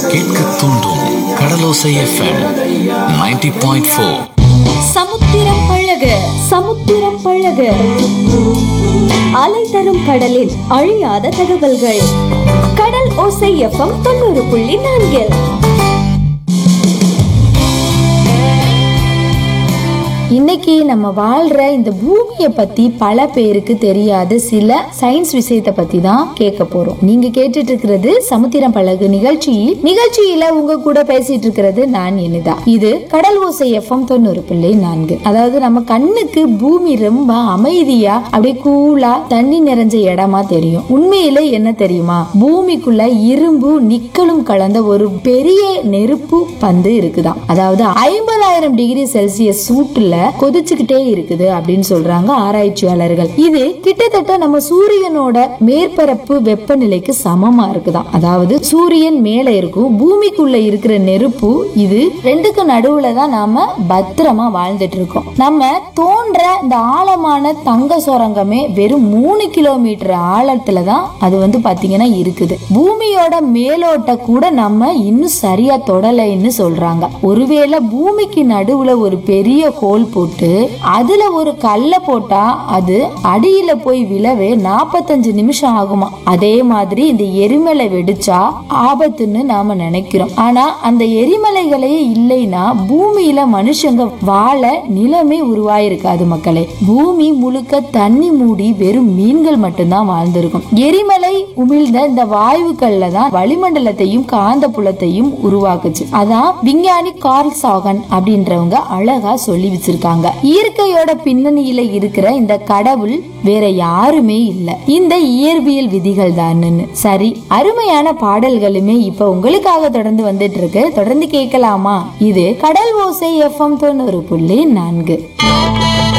கேட்க தூண்டும் கடலோசை FM 90.4 point four சமுத்திரம் பழக சமுத்திரம் பழக அலை தரும் கடலில் அழியாத தகவல்கள் கடல் ஓசை எஃப்எம் தொண்ணூறு புள்ளி நான்கில் இன்னைக்கு நம்ம வாழ்ற இந்த பூமியை பத்தி பல பேருக்கு தெரியாத சில சயின்ஸ் விஷயத்தை பத்தி தான் கேட்க போறோம் நீங்க கேட்டுட்டு இருக்கிறது சமுத்திரம் பழகு நிகழ்ச்சி நிகழ்ச்சியில உங்க கூட பேசிட்டு இருக்கிறது நான் இனிதா இது கடல் ஓசை எஃப்எம் தொண்ணூறு பிள்ளை நான்கு அதாவது நம்ம கண்ணுக்கு பூமி ரொம்ப அமைதியா அப்படியே கூலா தண்ணி நிறைஞ்ச இடமா தெரியும் உண்மையில என்ன தெரியுமா பூமிக்குள்ள இரும்பு நிக்கலும் கலந்த ஒரு பெரிய நெருப்பு பந்து இருக்குதாம் அதாவது ஐம்பதாயிரம் டிகிரி செல்சியஸ் சூட்டுல கொதிச்சுக்கிட்டே இருக்குது அப்படின்னு சொல்றாங்க ஆராய்ச்சியாளர்கள் இது கிட்டத்தட்ட நம்ம சூரியனோட மேற்பரப்பு வெப்பநிலைக்கு சமமா இருக்குதாம் அதாவது சூரியன் மேல இருக்கும் பூமிக்குள்ள இருக்கிற நெருப்பு இது ரெண்டுக்கு நடுவுல தான் நாம பத்திரமா வாழ்ந்துட்டு இருக்கோம் நம்ம தோன்ற இந்த ஆழமான தங்க சுரங்கமே வெறும் மூணு கிலோமீட்டர் ஆழத்துல தான் அது வந்து பாத்தீங்கன்னா இருக்குது பூமியோட மேலோட்ட கூட நம்ம இன்னும் சரியா தொடலைன்னு சொல்றாங்க ஒருவேளை பூமிக்கு நடுவுல ஒரு பெரிய ஹோல் போட்டு அதுல ஒரு கல்லை போட்டா அது அடியில போய் விழவே நாற்பத்தஞ்சு நிமிஷம் ஆகுமா அதே மாதிரி இந்த எரிமலை வெடிச்சா ஆபத்துன்னு நாம நினைக்கிறோம் ஆனா அந்த எரிமலைகளே இல்லைன்னா பூமியில மனுஷங்க வாழ நிலைமை உருவாயிருக்காது மக்களே பூமி முழுக்க தண்ணி மூடி வெறும் மீன்கள் மட்டும்தான் வாழ்ந்திருக்கும் எரிமலை உமிழ்ந்த இந்த வாயுக்கள்ல தான் வளிமண்டலத்தையும் காந்த புலத்தையும் உருவாக்குச்சு அதான் விஞ்ஞானி கார்ல் சாகன் அப்படின்றவங்க அழகா சொல்லி வச்சிருக்காங்க இயற்கையோட பின்னணியில இருக்கிற இந்த கடவுள் வேற யாருமே இல்ல இந்த இயற்பியல் விதிகள் தான்னு சரி அருமையான பாடல்களுமே இப்ப உங்களுக்காக தொடர்ந்து வந்துட்டு இருக்கு தொடர்ந்து கேட்கலாமா இது கடல் ஓசை எஃப்எம் தொண்ணூறு புள்ளி நான்கு